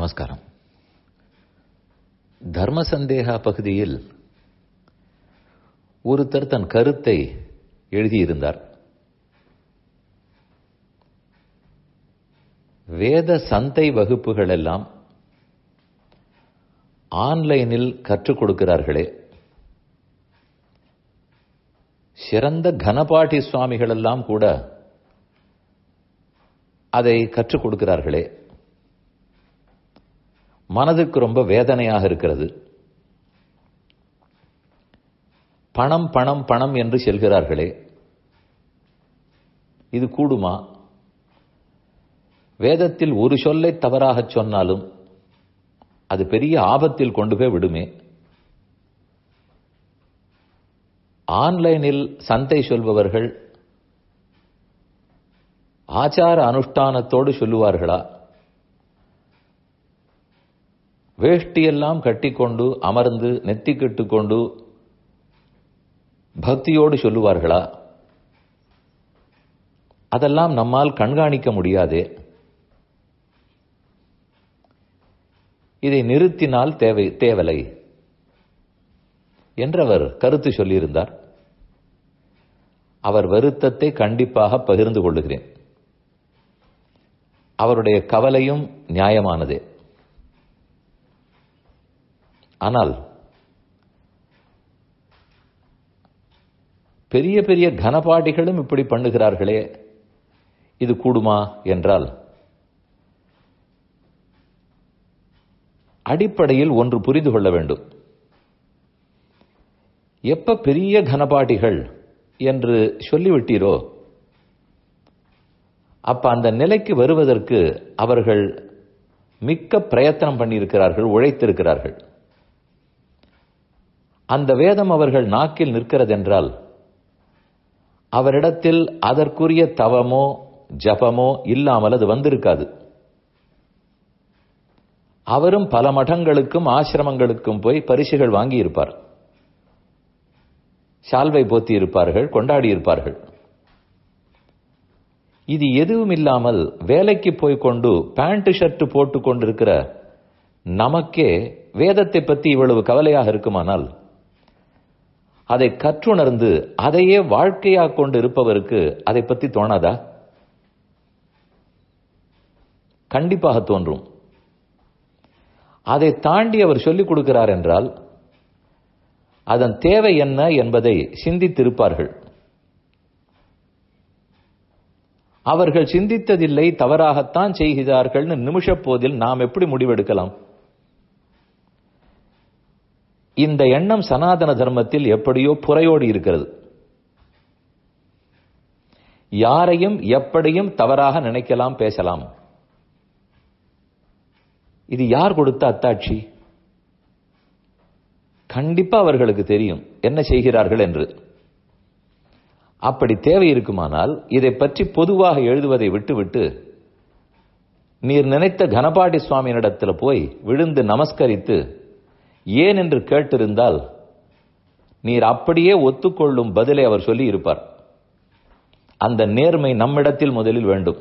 நமஸ்காரம் தர்ம சந்தேகா பகுதியில் ஒருத்தர் தன் கருத்தை எழுதியிருந்தார் வேத சந்தை வகுப்புகள் எல்லாம் ஆன்லைனில் கற்றுக் கொடுக்கிறார்களே சிறந்த கனபாட்டி சுவாமிகள் எல்லாம் கூட அதை கற்றுக் கொடுக்கிறார்களே மனதுக்கு ரொம்ப வேதனையாக இருக்கிறது பணம் பணம் பணம் என்று செல்கிறார்களே இது கூடுமா வேதத்தில் ஒரு சொல்லை தவறாக சொன்னாலும் அது பெரிய ஆபத்தில் கொண்டு போய் விடுமே ஆன்லைனில் சந்தை சொல்பவர்கள் ஆச்சார அனுஷ்டானத்தோடு சொல்லுவார்களா வேஷ்டியெல்லாம் கட்டிக்கொண்டு அமர்ந்து நெத்தி கொண்டு பக்தியோடு சொல்லுவார்களா அதெல்லாம் நம்மால் கண்காணிக்க முடியாதே இதை நிறுத்தினால் தேவை தேவலை என்றவர் கருத்து சொல்லியிருந்தார் அவர் வருத்தத்தை கண்டிப்பாக பகிர்ந்து கொள்ளுகிறேன் அவருடைய கவலையும் நியாயமானதே ஆனால் பெரிய பெரிய கனபாடிகளும் இப்படி பண்ணுகிறார்களே இது கூடுமா என்றால் அடிப்படையில் ஒன்று புரிந்து கொள்ள வேண்டும் எப்ப பெரிய கனபாடிகள் என்று சொல்லிவிட்டீரோ அப்ப அந்த நிலைக்கு வருவதற்கு அவர்கள் மிக்க பிரயத்தனம் பண்ணியிருக்கிறார்கள் உழைத்திருக்கிறார்கள் அந்த வேதம் அவர்கள் நாக்கில் நிற்கிறதென்றால் அவரிடத்தில் அதற்குரிய தவமோ ஜபமோ இல்லாமல் அது வந்திருக்காது அவரும் பல மடங்களுக்கும் ஆசிரமங்களுக்கும் போய் பரிசுகள் வாங்கி இருப்பார் சால்வை போத்தி இருப்பார்கள் கொண்டாடி இருப்பார்கள் இது எதுவும் இல்லாமல் வேலைக்கு போய் கொண்டு பேண்ட் ஷர்ட் போட்டு கொண்டிருக்கிற நமக்கே வேதத்தை பற்றி இவ்வளவு கவலையாக இருக்குமானால் அதை கற்றுணர்ந்து அதையே வாழ்க்கையாக கொண்டு இருப்பவருக்கு அதை பற்றி தோணாதா கண்டிப்பாக தோன்றும் அதை தாண்டி அவர் சொல்லிக் கொடுக்கிறார் என்றால் அதன் தேவை என்ன என்பதை சிந்தித்திருப்பார்கள் அவர்கள் சிந்தித்ததில்லை தவறாகத்தான் செய்கிறார்கள்னு நிமிஷ போதில் நாம் எப்படி முடிவெடுக்கலாம் இந்த எண்ணம் சனாதன தர்மத்தில் எப்படியோ புறையோடி இருக்கிறது யாரையும் எப்படியும் தவறாக நினைக்கலாம் பேசலாம் இது யார் கொடுத்த அத்தாட்சி கண்டிப்பா அவர்களுக்கு தெரியும் என்ன செய்கிறார்கள் என்று அப்படி தேவை இருக்குமானால் இதை பற்றி பொதுவாக எழுதுவதை விட்டுவிட்டு நீர் நினைத்த கனபாடி சுவாமியினிடத்தில் போய் விழுந்து நமஸ்கரித்து ஏன் என்று கேட்டிருந்தால் நீர் அப்படியே ஒத்துக்கொள்ளும் பதிலை அவர் சொல்லி இருப்பார் அந்த நேர்மை நம்மிடத்தில் முதலில் வேண்டும்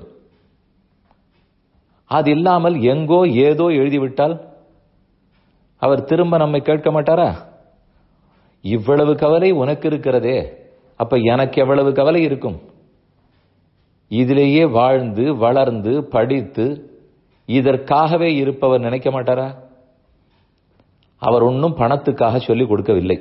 அது இல்லாமல் எங்கோ ஏதோ எழுதிவிட்டால் அவர் திரும்ப நம்மை கேட்க மாட்டாரா இவ்வளவு கவலை உனக்கு இருக்கிறதே அப்ப எனக்கு எவ்வளவு கவலை இருக்கும் இதிலேயே வாழ்ந்து வளர்ந்து படித்து இதற்காகவே இருப்பவர் நினைக்க மாட்டாரா அவர் ஒன்றும் பணத்துக்காக சொல்லிக் கொடுக்கவில்லை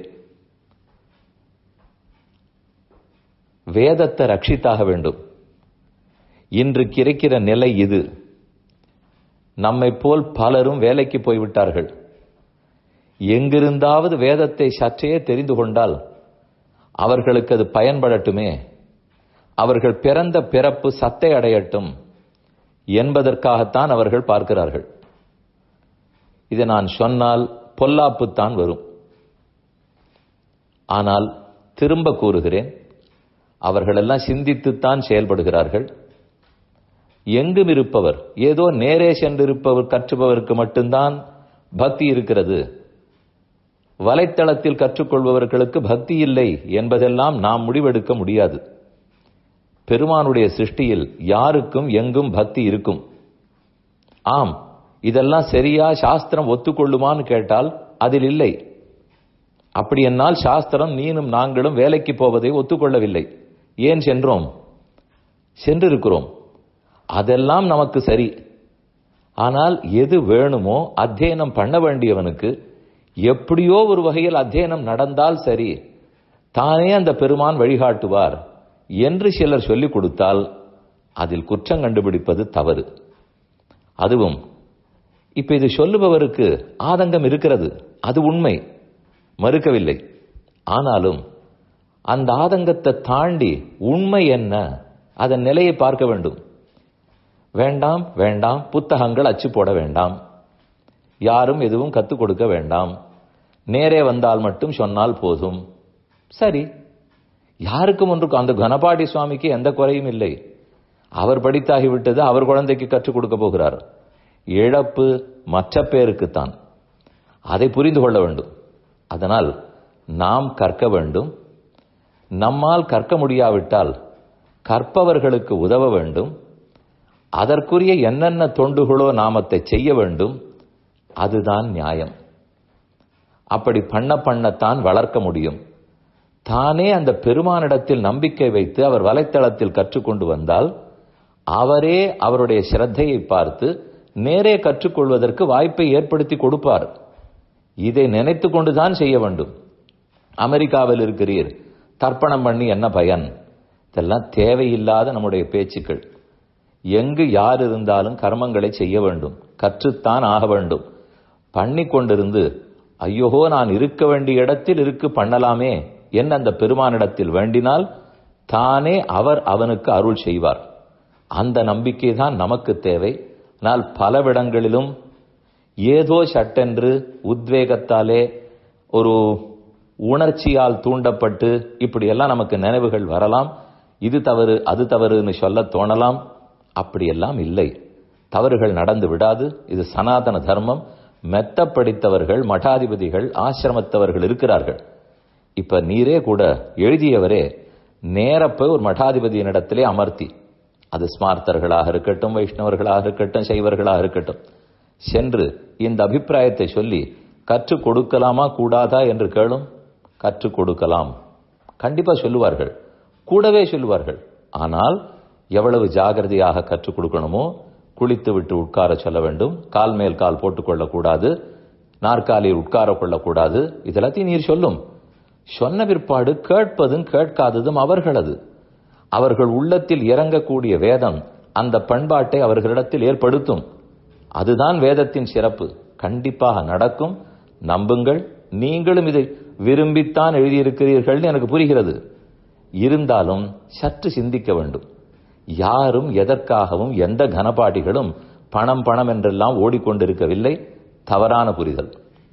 வேதத்தை ரட்சித்தாக வேண்டும் இன்றைக்கு இருக்கிற நிலை இது நம்மை போல் பலரும் வேலைக்கு போய்விட்டார்கள் எங்கிருந்தாவது வேதத்தை சற்றே தெரிந்து கொண்டால் அவர்களுக்கு அது பயன்படட்டுமே அவர்கள் பிறந்த பிறப்பு சத்தை அடையட்டும் என்பதற்காகத்தான் அவர்கள் பார்க்கிறார்கள் இதை நான் சொன்னால் பொல்லாப்புத்தான் வரும் ஆனால் திரும்ப கூறுகிறேன் அவர்களெல்லாம் சிந்தித்துத்தான் செயல்படுகிறார்கள் எங்கும் இருப்பவர் ஏதோ நேரே சென்றிருப்பவர் கற்றுபவருக்கு மட்டும்தான் பக்தி இருக்கிறது வலைத்தளத்தில் கற்றுக்கொள்பவர்களுக்கு பக்தி இல்லை என்பதெல்லாம் நாம் முடிவெடுக்க முடியாது பெருமானுடைய சிருஷ்டியில் யாருக்கும் எங்கும் பக்தி இருக்கும் ஆம் இதெல்லாம் சரியா சாஸ்திரம் ஒத்துக்கொள்ளுமான்னு கேட்டால் அதில் இல்லை அப்படி என்னால் சாஸ்திரம் நீனும் நாங்களும் வேலைக்கு போவதை ஒத்துக்கொள்ளவில்லை ஏன் சென்றோம் சென்றிருக்கிறோம் அதெல்லாம் நமக்கு சரி ஆனால் எது வேணுமோ அத்தியனம் பண்ண வேண்டியவனுக்கு எப்படியோ ஒரு வகையில் அத்தியனம் நடந்தால் சரி தானே அந்த பெருமான் வழிகாட்டுவார் என்று சிலர் சொல்லிக் கொடுத்தால் அதில் குற்றம் கண்டுபிடிப்பது தவறு அதுவும் இப்ப இது சொல்லுபவருக்கு ஆதங்கம் இருக்கிறது அது உண்மை மறுக்கவில்லை ஆனாலும் அந்த ஆதங்கத்தை தாண்டி உண்மை என்ன அதன் நிலையை பார்க்க வேண்டும் வேண்டாம் வேண்டாம் புத்தகங்கள் அச்சு போட வேண்டாம் யாரும் எதுவும் கத்துக் கொடுக்க வேண்டாம் நேரே வந்தால் மட்டும் சொன்னால் போதும் சரி யாருக்கும் ஒன்றுக்கும் அந்த கணபாடி சுவாமிக்கு எந்த குறையும் இல்லை அவர் படித்தாகிவிட்டது அவர் குழந்தைக்கு கற்றுக் கொடுக்க போகிறார் இழப்பு மற்ற பேருக்குத்தான் அதை புரிந்து கொள்ள வேண்டும் அதனால் நாம் கற்க வேண்டும் நம்மால் கற்க முடியாவிட்டால் கற்பவர்களுக்கு உதவ வேண்டும் அதற்குரிய என்னென்ன தொண்டுகளோ நாமத்தை செய்ய வேண்டும் அதுதான் நியாயம் அப்படி பண்ண பண்ணத்தான் வளர்க்க முடியும் தானே அந்த பெருமானிடத்தில் நம்பிக்கை வைத்து அவர் வலைத்தளத்தில் கற்றுக்கொண்டு வந்தால் அவரே அவருடைய சிரத்தையை பார்த்து நேரே கற்றுக்கொள்வதற்கு வாய்ப்பை ஏற்படுத்தி கொடுப்பார் இதை நினைத்து கொண்டுதான் செய்ய வேண்டும் அமெரிக்காவில் இருக்கிறீர் தர்ப்பணம் பண்ணி என்ன பயன் இதெல்லாம் தேவையில்லாத நம்முடைய பேச்சுக்கள் எங்கு யார் இருந்தாலும் கர்மங்களை செய்ய வேண்டும் கற்றுத்தான் ஆக வேண்டும் பண்ணி கொண்டிருந்து ஐயோஹோ நான் இருக்க வேண்டிய இடத்தில் இருக்கு பண்ணலாமே என்ன அந்த பெருமானிடத்தில் வேண்டினால் தானே அவர் அவனுக்கு அருள் செய்வார் அந்த நம்பிக்கை தான் நமக்கு தேவை ஆனால் பலவிடங்களிலும் ஏதோ சட்டென்று உத்வேகத்தாலே ஒரு உணர்ச்சியால் தூண்டப்பட்டு இப்படியெல்லாம் நமக்கு நினைவுகள் வரலாம் இது தவறு அது தவறுன்னு சொல்ல தோணலாம் அப்படியெல்லாம் இல்லை தவறுகள் நடந்து விடாது இது சனாதன தர்மம் மெத்த படித்தவர்கள் மடாதிபதிகள் ஆசிரமத்தவர்கள் இருக்கிறார்கள் இப்ப நீரே கூட எழுதியவரே நேரப்ப ஒரு மடாதிபதியினிடத்திலே அமர்த்தி அது ஸ்மார்த்தர்களாக இருக்கட்டும் வைஷ்ணவர்களாக இருக்கட்டும் சைவர்களாக இருக்கட்டும் சென்று இந்த அபிப்பிராயத்தை சொல்லி கற்றுக் கொடுக்கலாமா கூடாதா என்று கேளும் கற்றுக் கொடுக்கலாம் கண்டிப்பா சொல்லுவார்கள் கூடவே சொல்லுவார்கள் ஆனால் எவ்வளவு ஜாகிரதையாக கற்றுக் கொடுக்கணுமோ குளித்து விட்டு உட்கார சொல்ல வேண்டும் கால் மேல் கால் போட்டுக்கொள்ளக் கூடாது நாற்காலியில் உட்கார கொள்ளக்கூடாது இதெல்லாத்தையும் நீர் சொல்லும் சொன்ன பிற்பாடு கேட்பதும் கேட்காததும் அவர்களது அவர்கள் உள்ளத்தில் இறங்கக்கூடிய வேதம் அந்த பண்பாட்டை அவர்களிடத்தில் ஏற்படுத்தும் அதுதான் வேதத்தின் சிறப்பு கண்டிப்பாக நடக்கும் நம்புங்கள் நீங்களும் இதை விரும்பித்தான் எழுதியிருக்கிறீர்கள் எனக்கு புரிகிறது இருந்தாலும் சற்று சிந்திக்க வேண்டும் யாரும் எதற்காகவும் எந்த கனபாடிகளும் பணம் பணம் என்றெல்லாம் ஓடிக்கொண்டிருக்கவில்லை தவறான புரிதல்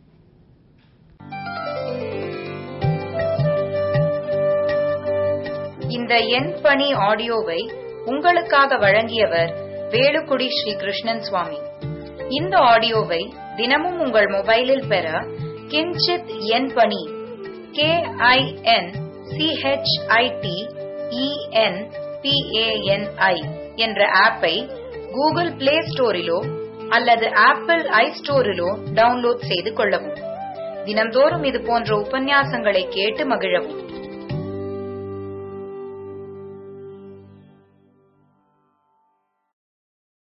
இந்த எண் பணி ஆடியோவை உங்களுக்காக வழங்கியவர் வேலுக்குடி ஸ்ரீ கிருஷ்ணன் சுவாமி இந்த ஆடியோவை தினமும் உங்கள் மொபைலில் பெற கிஞ்சித் எண் பணி கே ஐ என் சிஹெச்ஐடி இஎன் பிஏஎன்ஐ என்ற ஆப்பை கூகுள் பிளே ஸ்டோரிலோ அல்லது ஆப்பிள் ஐ ஸ்டோரிலோ டவுன்லோட் செய்து கொள்ளவும் தினம்தோறும் இது போன்ற உபன்யாசங்களை கேட்டு மகிழவும்